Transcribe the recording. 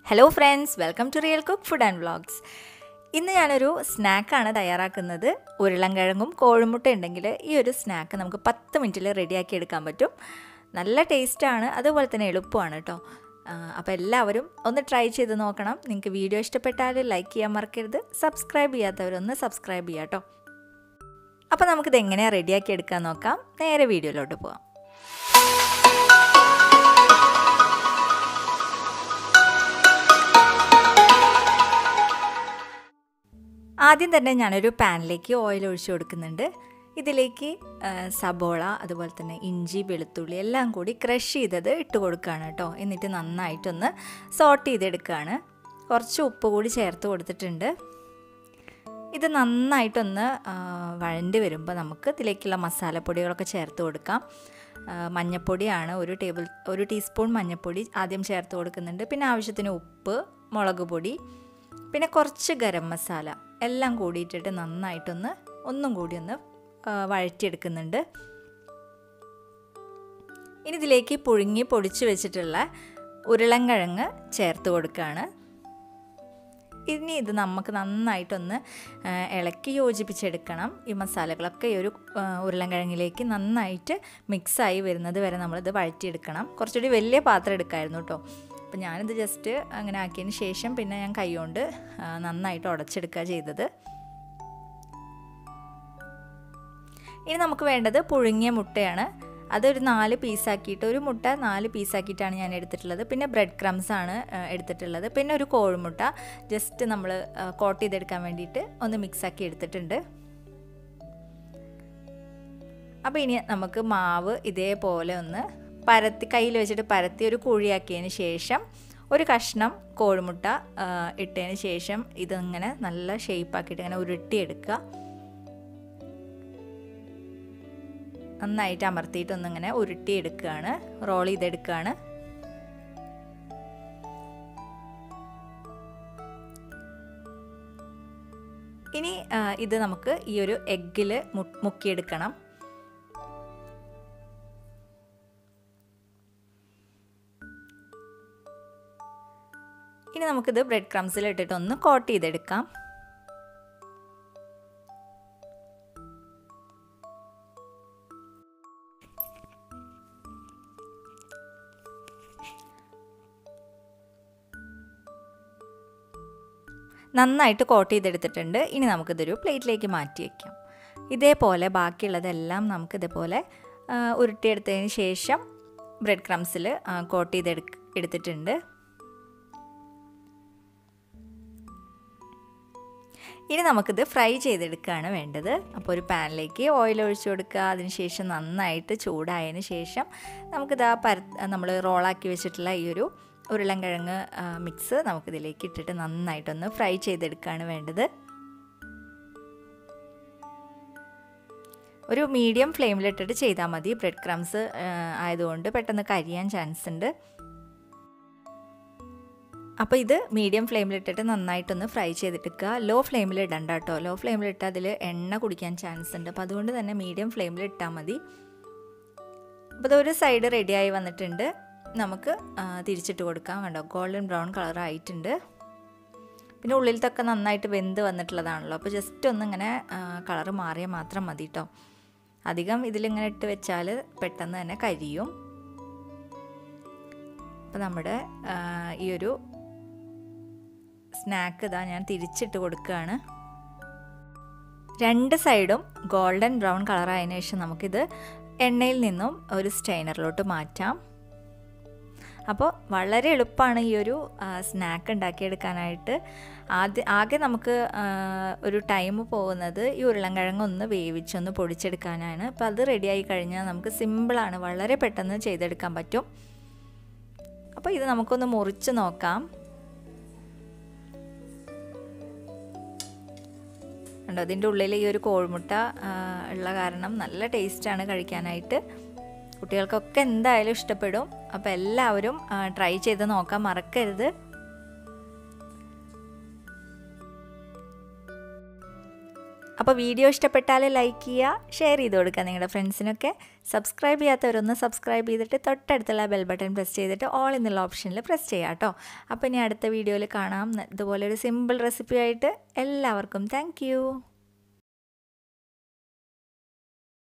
hello friends welcome to real cook food and vlogs ഇന്ന് ഞാനൊരു സ്നാക്കാണ് തയ്യാറാക്കുന്നത് ഉരുളൻകിഴങ്ങും കോഴിമുട്ട ഉണ്ടെങ്കിൽ ഈ ഒരു സ്നാക്ക് നമുക്ക് പത്ത് മിനിറ്റിൽ റെഡിയാക്കി എടുക്കാൻ പറ്റും നല്ല ടേസ്റ്റാണ് അതുപോലെ തന്നെ എളുപ്പമാണ് കേട്ടോ അപ്പോൾ എല്ലാവരും ഒന്ന് ട്രൈ ചെയ്ത് നോക്കണം നിങ്ങൾക്ക് വീഡിയോ ഇഷ്ടപ്പെട്ടാൽ ലൈക്ക് ചെയ്യാൻ മറക്കരുത് സബ്സ്ക്രൈബ് ചെയ്യാത്തവരൊന്ന് സബ്സ്ക്രൈബ് ചെയ്യാം കേട്ടോ അപ്പോൾ നമുക്കിത് എങ്ങനെയാണ് റെഡിയാക്കി എടുക്കാൻ നോക്കാം നേരെ വീഡിയോയിലോട്ട് പോവാം ആദ്യം തന്നെ ഞാനൊരു പാനിലേക്ക് ഓയിൽ ഒഴിച്ചു കൊടുക്കുന്നുണ്ട് ഇതിലേക്ക് സബോള അതുപോലെ തന്നെ ഇഞ്ചി വെളുത്തുള്ളി എല്ലാം കൂടി ക്രഷ് ചെയ്തത് ഇട്ട് കൊടുക്കുകയാണ് കേട്ടോ എന്നിട്ട് നന്നായിട്ടൊന്ന് സോട്ട് ചെയ്തെടുക്കുകയാണ് കുറച്ച് ഉപ്പ് കൂടി ചേർത്ത് കൊടുത്തിട്ടുണ്ട് ഇത് നന്നായിട്ടൊന്ന് വഴണ്ടി വരുമ്പോൾ നമുക്ക് ഇതിലേക്കുള്ള മസാലപ്പൊടികളൊക്കെ ചേർത്ത് കൊടുക്കാം മഞ്ഞൾപ്പൊടിയാണ് ഒരു ടേബിൾ ഒരു ടീസ്പൂൺ മഞ്ഞൾപ്പൊടി ആദ്യം ചേർത്ത് കൊടുക്കുന്നുണ്ട് പിന്നെ ആവശ്യത്തിന് ഉപ്പ് മുളക് പൊടി പിന്നെ കുറച്ച് ഗരം മസാല എല്ലാം കൂടിയിട്ടിട്ട് നന്നായിട്ടൊന്ന് ഒന്നും കൂടി ഒന്ന് വഴറ്റിയെടുക്കുന്നുണ്ട് ഇനി ഇതിലേക്ക് പുഴുങ്ങി പൊടിച്ച് വെച്ചിട്ടുള്ള ഉരുളൻകിഴങ്ങ് ചേർത്ത് കൊടുക്കുകയാണ് ഇനി ഇത് നമുക്ക് നന്നായിട്ടൊന്ന് ഇളക്കി യോജിപ്പിച്ചെടുക്കണം ഈ മസാലകളൊക്കെ ഈ ഒരു ഉരുളൻകിഴങ്ങിലേക്ക് നന്നായിട്ട് മിക്സായി വരുന്നത് വരെ നമ്മളിത് വഴറ്റിയെടുക്കണം കുറച്ചുകൂടി വലിയ പാത്രം എടുക്കായിരുന്നു കേട്ടോ അപ്പോൾ ഞാനിത് ജസ്റ്റ് അങ്ങനെ ആക്കിയതിന് ശേഷം പിന്നെ ഞാൻ കൈകൊണ്ട് നന്നായിട്ട് ഉടച്ചെടുക്കുക ചെയ്തത് ഇനി നമുക്ക് വേണ്ടത് പുഴുങ്ങിയ മുട്ടയാണ് അതൊരു നാല് പീസാക്കിയിട്ട് ഒരു മുട്ട നാല് പീസാക്കിയിട്ടാണ് ഞാൻ എടുത്തിട്ടുള്ളത് പിന്നെ ബ്രെഡ് ക്രംസ് ആണ് എടുത്തിട്ടുള്ളത് പിന്നെ ഒരു കോഴിമുട്ട ജസ്റ്റ് നമ്മൾ കോട്ട് ചെയ്തെടുക്കാൻ വേണ്ടിയിട്ട് ഒന്ന് മിക്സാക്കി എടുത്തിട്ടുണ്ട് അപ്പോൾ ഇനി നമുക്ക് മാവ് ഇതേപോലെ ഒന്ന് പരത്തി കയ്യിൽ വെച്ചിട്ട് പരത്തി ഒരു കുഴിയാക്കിയതിന് ശേഷം ഒരു കഷ്ണം കോഴിമുട്ട ഇട്ടതിന് ശേഷം ഇതിങ്ങനെ നല്ല ഷേപ്പാക്കിയിട്ട് ഇങ്ങനെ ഉരുട്ടിയെടുക്കുക നന്നായിട്ട് അമർത്തിയിട്ട് ഒന്നിങ്ങനെ ഉരുട്ടിയെടുക്കുകയാണ് റോൾ ചെയ്തെടുക്കുകയാണ് ഇനി ഇത് നമുക്ക് ഈ ഒരു എഗ്ഗിൽ മുക്കിയെടുക്കണം ഇനി നമുക്കിത് ബ്രെഡ് ക്രംസിൽ ഇട്ടിട്ട് ഒന്ന് കോട്ട് ചെയ്തെടുക്കാം നന്നായിട്ട് കോട്ട് ചെയ്തെടുത്തിട്ടുണ്ട് ഇനി നമുക്കിതൊരു പ്ലേറ്റിലേക്ക് മാറ്റി വയ്ക്കാം ഇതേപോലെ ബാക്കിയുള്ളതെല്ലാം നമുക്ക് ഇതേപോലെ ഉരുട്ടിയെടുത്തതിന് ശേഷം ബ്രെഡ് ക്രംസിൽ കോട്ട് ചെയ്തെടു എടുത്തിട്ടുണ്ട് ഇനി നമുക്കിത് ഫ്രൈ ചെയ്തെടുക്കുകയാണ് വേണ്ടത് അപ്പോൾ ഒരു പാനിലേക്ക് ഓയിൽ ഒഴിച്ചു കൊടുക്കുക അതിനുശേഷം നന്നായിട്ട് ചൂടായതിന് ശേഷം നമുക്കിത് ആ പര നമ്മൾ റോളാക്കി വെച്ചിട്ടുള്ള ഈ ഒരു ഉരുളൻകിഴങ്ങ് മിക്സ് നമുക്കിതിലേക്ക് ഇട്ടിട്ട് നന്നായിട്ടൊന്ന് ഫ്രൈ ചെയ്തെടുക്കുകയാണ് വേണ്ടത് ഒരു മീഡിയം ഫ്ലെയിമിലിട്ടിട്ട് ചെയ്താൽ മതി ബ്രെഡ് ക്രംസ് ആയതുകൊണ്ട് പെട്ടെന്ന് കരിയാൻ ചാൻസ് ഉണ്ട് അപ്പോൾ ഇത് മീഡിയം ഫ്ലെയിമിലിട്ടിട്ട് നന്നായിട്ടൊന്ന് ഫ്രൈ ചെയ്തിട്ടിക്കുക ലോ ഫ്ലെയിമിൽ ഇടണ്ട കേട്ടോ ലോ ഫ്ലെയിമിലിട്ട് അതിൽ എണ്ണ കുടിക്കാൻ ചാൻസ് ഉണ്ട് അപ്പോൾ അതുകൊണ്ട് തന്നെ മീഡിയം ഫ്ലെയിമിൽ ഇട്ടാൽ മതി അപ്പോൾ ഇതൊരു സൈഡ് റെഡിയായി വന്നിട്ടുണ്ട് നമുക്ക് തിരിച്ചിട്ട് കൊടുക്കാം കണ്ടോ ഗോൾഡൻ ബ്രൗൺ കളർ ആയിട്ടുണ്ട് പിന്നെ ഉള്ളിലത്തൊക്കെ നന്നായിട്ട് വെന്ത് വന്നിട്ടുള്ളതാണല്ലോ അപ്പോൾ ജസ്റ്റ് ഒന്ന് ഇങ്ങനെ കളറ് മാറിയാൽ മാത്രം മതി കേട്ടോ അധികം ഇതിലിങ്ങനെ ഇട്ട് വെച്ചാൽ പെട്ടെന്ന് തന്നെ കരിയും അപ്പോൾ നമ്മുടെ ഈ ഒരു സ്നാക്ക് ഇതാ ഞാൻ തിരിച്ചിട്ട് കൊടുക്കുകയാണ് രണ്ട് സൈഡും ഗോൾഡൻ ബ്രൗൺ കളറായതിനു ശേഷം നമുക്കിത് എണ്ണയിൽ നിന്നും ഒരു സ്റ്റൈനറിലോട്ട് മാറ്റാം അപ്പോൾ വളരെ എളുപ്പമാണ് ഈ ഒരു സ്നാക്ക് ഉണ്ടാക്കിയെടുക്കാനായിട്ട് ആദ്യം ആകെ നമുക്ക് ഒരു ടൈം പോകുന്നത് ഈ ഉരുളൻകിഴങ്ങ് ഒന്ന് വേവിച്ചൊന്ന് പൊടിച്ചെടുക്കാനാണ് അപ്പോൾ അത് റെഡിയായി കഴിഞ്ഞാൽ നമുക്ക് സിമ്പിളാണ് വളരെ പെട്ടെന്ന് ചെയ്തെടുക്കാൻ പറ്റും അപ്പോൾ ഇത് നമുക്കൊന്ന് മുറിച്ച് നോക്കാം ഉണ്ടോ അതിൻ്റെ ഉള്ളിൽ ഈ ഒരു കോഴിമുട്ട ഉള്ള കാരണം നല്ല ടേസ്റ്റാണ് കഴിക്കാനായിട്ട് കുട്ടികൾക്കൊക്കെ എന്തായാലും ഇഷ്ടപ്പെടും അപ്പോൾ എല്ലാവരും ട്രൈ ചെയ്ത് നോക്കാൻ മറക്കരുത് അപ്പോൾ വീഡിയോ ഇഷ്ടപ്പെട്ടാൽ ലൈക്ക് ചെയ്യുക ഷെയർ ചെയ്ത് കൊടുക്കുക നിങ്ങളുടെ ഫ്രണ്ട്സിനൊക്കെ സബ്സ്ക്രൈബ് ചെയ്യാത്തവരൊന്ന് സബ്സ്ക്രൈബ് ചെയ്തിട്ട് തൊട്ടടുത്തുള്ള ബെൽ ബട്ടൺ പ്രസ് ചെയ്തിട്ട് ഓൾ എന്നുള്ള ഓപ്ഷനിൽ പ്രസ് ചെയ്യാം കേട്ടോ അപ്പോൾ ഇനി അടുത്ത വീഡിയോയിൽ കാണാം ഇതുപോലെ ഒരു സിമ്പിൾ റെസിപ്പി ആയിട്ട് എല്ലാവർക്കും താങ്ക്